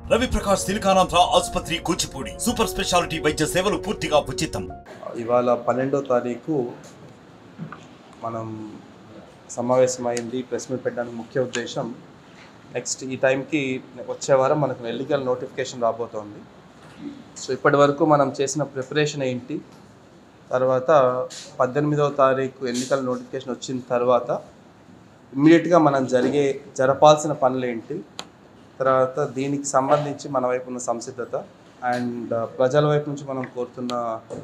రవి ప్రకాష్ సిలికానాంధ్ర ఆసుపత్రి Kuchipudi super speciality వైద్య సేవలు పూర్తిగా ఉచితం ఇవాళ పన్నెండో తారీఖు మనం సమావేశమైంది ప్రెస్ మీట్ పెట్టడానికి ముఖ్య ఉద్దేశం నెక్స్ట్ ఈ టైంకి వచ్చే వారం మనకు ఎన్నికల నోటిఫికేషన్ రాబోతోంది సో ఇప్పటి వరకు మనం చేసిన ప్రిపరేషన్ ఏంటి తర్వాత పద్దెనిమిదవ తారీఖు ఎన్నికల నోటిఫికేషన్ వచ్చిన తర్వాత ఇమ్మీడియట్గా మనం జరిగే జరపాల్సిన పనులు ఏంటి తర్వాత దీనికి సంబంధించి మన వైపు ఉన్న సంసిద్ధత అండ్ ప్రజల వైపు నుంచి మనం కోరుతున్న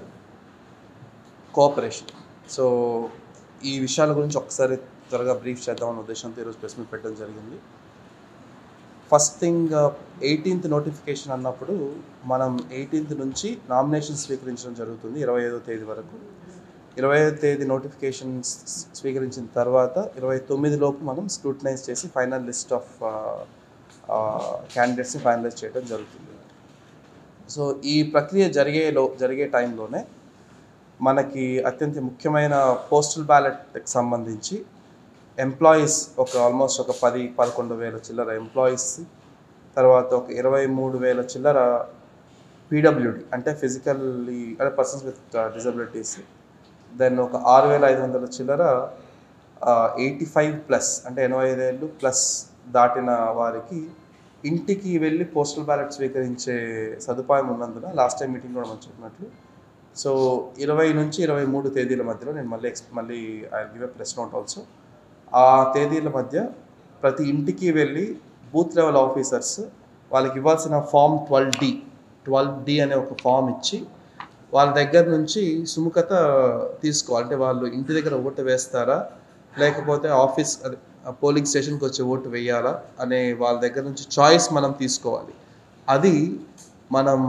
కోఆపరేషన్ సో ఈ విషయాల గురించి ఒకసారి త్వరగా బ్రీఫ్ చేద్దామన్న ఉద్దేశంతో ఈరోజు ప్రెస్ మీట్ పెట్టడం జరిగింది ఫస్ట్ థింగ్ ఎయిటీన్త్ నోటిఫికేషన్ అన్నప్పుడు మనం ఎయిటీన్త్ నుంచి నామినేషన్ స్వీకరించడం జరుగుతుంది ఇరవై ఐదో తేదీ వరకు ఇరవై ఐదో తేదీ నోటిఫికేషన్ స్వీకరించిన తర్వాత ఇరవై తొమ్మిది లోపు మనం స్క్రూటనైజ్ చేసి ఫైనల్ లిస్ట్ ఆఫ్ క్యాండిడేట్స్ని ఫైనలైజ్ చేయడం జరుగుతుంది సో ఈ ప్రక్రియ జరిగేలో జరిగే టైంలోనే మనకి అత్యంత ముఖ్యమైన పోస్టల్ బ్యాలెట్కి సంబంధించి ఎంప్లాయీస్ ఒక ఆల్మోస్ట్ ఒక పది పదకొండు వేల చిల్లర ఎంప్లాయీస్ తర్వాత ఒక ఇరవై మూడు వేల చిల్లర పీడబ్ల్యూడి అంటే ఫిజికల్లీ అంటే పర్సన్స్ విత్ డిజబిలిటీస్ దెన్ ఒక ఆరు వేల ఐదు వందల చిల్లర ఎయిటీ ఫైవ్ ప్లస్ అంటే ఎనభై ఐదేళ్ళు ప్లస్ దాటిన వారికి ఇంటికి వెళ్ళి పోస్టల్ బ్యాలెట్ స్వీకరించే సదుపాయం ఉన్నందున లాస్ట్ టైం మీటింగ్ కూడా మనం చెప్పినట్లు సో ఇరవై నుంచి ఇరవై మూడు తేదీల మధ్యలో నేను మళ్ళీ ఎక్స్ మళ్ళీ I give a press note also ఆ తేదీల మధ్య ప్రతి ఇంటికి వెళ్ళి బూత్ లెవెల్ ఆఫీసర్స్ వాళ్ళకి ఇవ్వాల్సిన form twelve D twelve D అనే ఒక ఫామ్ ఇచ్చి వాళ్ళ దగ్గర నుంచి సుముఖత తీసుకోవాలి అంటే వాళ్ళు ఇంటి దగ్గర ఓటు వేస్తారా లేకపోతే ఆఫీస్ అదే పోలింగ్ స్టేషన్కి వచ్చి ఓటు వేయాలా అనే వాళ్ళ దగ్గర నుంచి చాయిస్ మనం తీసుకోవాలి అది మనం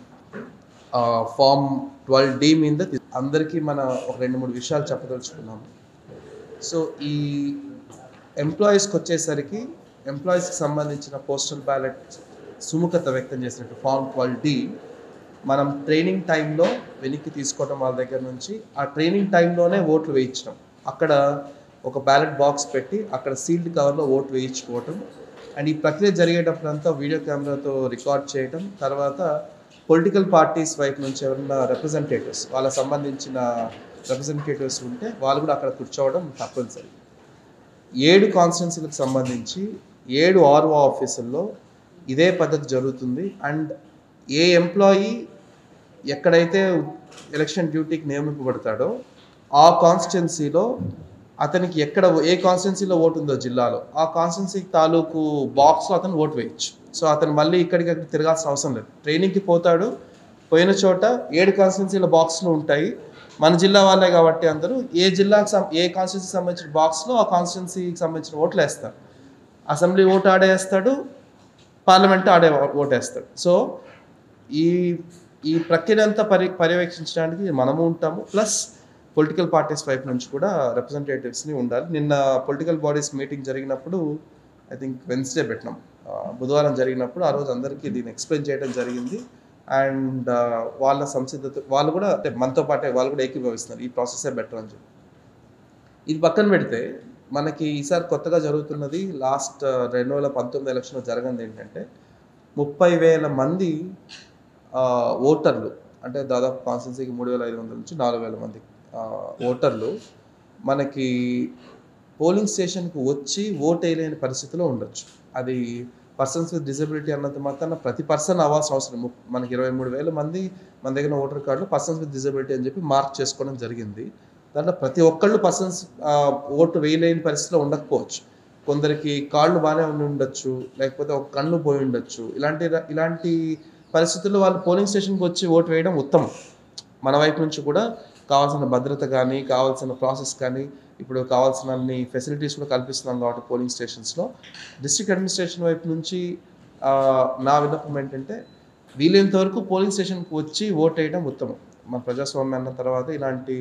ఫామ్ ట్వెల్వ్ డి మీద తీ- అందరికీ మన ఒక రెండు మూడు విషయాలు చెప్పదలుచుకున్నాము సో ఈ ఎంప్లాయీస్కి వచ్చేసరికి ఎంప్లాయీస్కి సంబంధించిన పోస్టల్ బ్యాలెట్ సుముఖత వ్యక్తం చేసినట్టు ఫామ్ ట్వెల్వ్ డి మనం ట్రైనింగ్ టైంలో వెనక్కి తీసుకోవడం వాళ్ళ దగ్గర నుంచి ఆ ట్రైనింగ్ టైంలోనే ఓట్లు వేయించడం అక్కడ ఒక బ్యాలెట్ బాక్స్ పెట్టి అక్కడ సీల్డ్ కవర్లో ఓటు వేయించుకోవటం అండ్ ఈ ప్రక్రియ జరిగేటప్పుడంతా వీడియో కెమెరాతో రికార్డ్ చేయటం తర్వాత పొలిటికల్ పార్టీస్ వైపు నుంచి ఎవరైనా రిప్రజెంటేటివ్స్ వాళ్ళకి సంబంధించిన రిప్రజెంటేటివ్స్ ఉంటే వాళ్ళు కూడా అక్కడ కూర్చోవడం తప్పనిసరి ఏడు కాన్స్టిట్యున్సీలకు సంబంధించి ఏడు ఆర్ఓ ఆఫీసుల్లో ఇదే పద్ధతి జరుగుతుంది అండ్ ఏ ఎంప్లాయీ ఎక్కడైతే ఎలక్షన్ డ్యూటీకి నియమింపబడతాడో ఆ కాన్స్టిట్యున్సీలో అతనికి ఎక్కడ ఏ కాన్స్టిట్యున్సీలో ఓటు ఉందో జిల్లాలో ఆ కాన్స్టిట్యున్సీ తాలూకు బాక్స్లో అతను ఓటు వేయచ్చు సో అతను మళ్ళీ ఇక్కడికి అక్కడ తిరగాల్సిన అవసరం లేదు ట్రైనింగ్కి పోతాడు పోయిన చోట ఏడు కాన్స్టిట్యున్సీల బాక్స్లు ఉంటాయి మన జిల్లా వాళ్ళే కాబట్టి అందరూ ఏ జిల్లాకి సం ఏ కాన్స్టిట్యున్సీకి సంబంధించిన బాక్స్లో ఆ కాన్స్టిట్యున్సీకి సంబంధించిన ఓట్లు వేస్తారు అసెంబ్లీ ఓటు ఆడేస్తాడు పార్లమెంట్ ఆడే ఓటు వేస్తాడు సో ఈ ఈ ప్రక్రియ అంతా పరి పర్యవేక్షించడానికి మనము ఉంటాము ప్లస్ పొలిటికల్ పార్టీస్ వైపు నుంచి కూడా రిప్రజెంటేటివ్స్ని ఉండాలి నిన్న పొలిటికల్ బాడీస్ మీటింగ్ జరిగినప్పుడు ఐ థింక్ వెన్స్డే పెట్టినాం ఆ, బుధవారం జరిగినప్పుడు ఆ రోజు అందరికీ దీన్ని ఎక్స్ప్లెయిన్ చేయడం జరిగింది అండ్ వాళ్ళ సంసిద్ధత వాళ్ళు కూడా అంటే మనతో పాటే వాళ్ళు కూడా ఏకీభవిస్తున్నారు ఈ ప్రాసెసే బెటర్ అని చెప్పి ఇది పక్కన పెడితే మనకి ఈసారి కొత్తగా జరుగుతున్నది లాస్ట్ రెండు వేల పంతొమ్మిది ఎలక్షన్లో జరగంది ఏంటంటే ముప్పై వేల మంది ఆ, ఓటర్లు అంటే దాదాపు కాన్స్టిట్యున్సీకి మూడు వేల ఐదు వందల నుంచి నాలుగు వేల మంది ఆ, ఓటర్లు మనకి పోలింగ్ స్టేషన్కి వచ్చి ఓట్ వేయలేని పరిస్థితిలో ఉండొచ్చు అది పర్సన్స్ విత్ డిసబిలిటీ అన్నంత మాత్రాన ప్రతి పర్సన్ అవ్వాల్సిన అవసరం ము- మనకి ఇరవై మూడు వేల మంది మన దగ్గర ఓటర్ కార్డులో పర్సన్స్ విత్ డిసబిలిటీ అని చెప్పి మార్క్ చేసుకోవడం జరిగింది దాంట్లో ప్రతి ఒక్కళ్ళు పర్సన్స్ ఓటు వేయలేని పరిస్థితిలో ఉండకపోవచ్చు కొందరికి కాళ్ళు బాగానే ఉండి ఉండొచ్చు లేకపోతే ఒక కన్ను పోయి ఉండొచ్చు ఇలాంటి ఇలాంటి పరిస్థితుల్లో వాళ్ళు పోలింగ్ స్టేషన్కి వచ్చి ఓటు వేయడం ఉత్తమం మన వైపు నుంచి కూడా కావాల్సిన భద్రత కానీ కావాల్సిన ప్రాసెస్ కానీ ఇప్పుడు కావాల్సిన అన్ని ఫెసిలిటీస్ కూడా కల్పిస్తున్నాం కాబట్టి పోలింగ్ స్టేషన్స్లో డిస్ట్రిక్ట్ అడ్మినిస్ట్రేషన్ వైపు నుంచి ఆ, నా విన్నపం ఏంటంటే వీలైనంత వరకు పోలింగ్ స్టేషన్కి వచ్చి ఓట్ వేయడం ఉత్తమం మన ప్రజాస్వామ్యం అన్న తర్వాత ఇలాంటి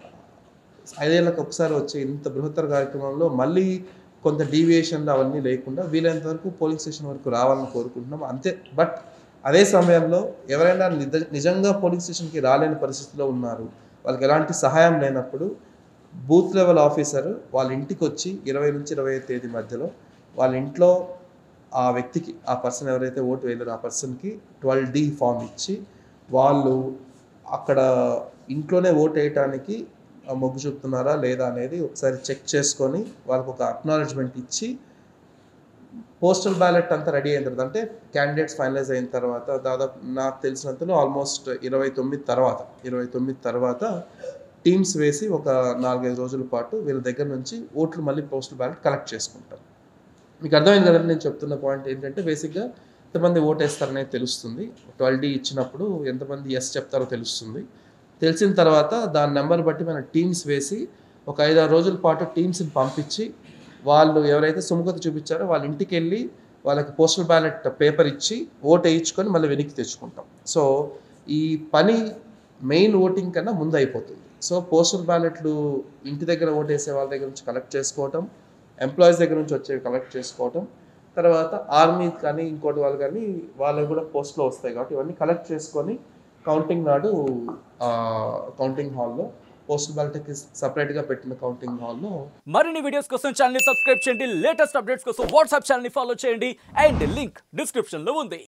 ఐదేళ్ళకి ఒకసారి వచ్చే ఇంత బృహత్తర కార్యక్రమంలో మళ్ళీ కొంత డీవియేషన్లు అవన్నీ లేకుండా వీలైనంత వరకు పోలింగ్ స్టేషన్ వరకు రావాలని కోరుకుంటున్నాం అంతే బట్ అదే సమయంలో ఎవరైనా నిజ నిజంగా పోలింగ్ స్టేషన్కి రాలేని పరిస్థితిలో ఉన్నారు వాళ్ళకి ఎలాంటి సహాయం లేనప్పుడు బూత్ లెవెల్ ఆఫీసర్ వాళ్ళ ఇంటికి వచ్చి ఇరవై నుంచి ఇరవై ఐదు తేదీ మధ్యలో వాళ్ళ ఇంట్లో ఆ వ్యక్తికి ఆ పర్సన్ ఎవరైతే ఓటు వేయలేరో ఆ పర్సన్కి ట్వెల్వ్ డి ఫామ్ ఇచ్చి వాళ్ళు అక్కడ ఇంట్లోనే ఓటు వేయటానికి ఆ, మొగ్గు చూపుతున్నారా లేదా అనేది ఒకసారి చెక్ చేసుకొని వాళ్ళకి ఒక అక్నాలెడ్జ్మెంట్ ఇచ్చి పోస్టల్ బ్యాలెట్ అంతా రెడీ అయిన తర్వాత అంటే క్యాండిడేట్స్ ఫైనలైజ్ అయిన తర్వాత దాదాపు నాకు తెలిసినంతలో ఆల్మోస్ట్ ఇరవై తొమ్మిది తర్వాత ఇరవై తొమ్మిది తర్వాత టీమ్స్ వేసి ఒక నాలుగైదు రోజుల పాటు వీళ్ళ దగ్గర నుంచి ఓట్లు మళ్ళీ పోస్టల్ బ్యాలెట్ కలెక్ట్ చేసుకుంటాం మీకు అర్థమైంది కదండి నేను చెప్తున్న పాయింట్ ఏంటంటే బేసిక్గా ఎంతమంది ఓట్ వేస్తారనేది తెలుస్తుంది ట్వెల్వ్ డి ఇచ్చినప్పుడు ఎంతమంది ఎస్ చెప్తారో తెలుస్తుంది తెలిసిన తర్వాత దాని నెంబర్ బట్టి మన టీమ్స్ వేసి ఒక ఐదారు రోజుల పాటు టీమ్స్ని పంపించి వాళ్ళు ఎవరైతే సుముఖత చూపించారో వాళ్ళ ఇంటికి వెళ్ళి వాళ్ళకి పోస్టల్ బ్యాలెట్ పేపర్ ఇచ్చి ఓట్ వేయించుకొని మళ్ళీ వెనక్కి తెచ్చుకుంటాం సో ఈ పని మెయిన్ ఓటింగ్ కన్నా ముందు అయిపోతుంది సో పోస్టల్ బ్యాలెట్లు ఇంటి దగ్గర ఓట్ వేసే వాళ్ళ దగ్గర నుంచి కలెక్ట్ చేసుకోవటం ఎంప్లాయీస్ దగ్గర నుంచి వచ్చేవి కలెక్ట్ చేసుకోవటం తర్వాత ఆర్మీ కానీ ఇంకోటి వాళ్ళు కానీ వాళ్ళకి కూడా పోస్ట్లో వస్తాయి కాబట్టి ఇవన్నీ కలెక్ట్ చేసుకొని కౌంటింగ్ నాడు కౌంటింగ్ హాల్లో పోస్టల్ బ్యాలెట్కి సపరేట్గా పెట్టిన కౌంటింగ్ హాల్లో మరిన్ని వీడియోస్ కోసం ఛానల్ సబ్స్క్రైబ్ చేయండి లేటెస్ట్ అప్డేట్స్ కోసం వాట్సాప్ ఛానల్ ఫాలో చేయండి అండ్ లింక్ డిస్క్రిప్షన్ లో ఉంది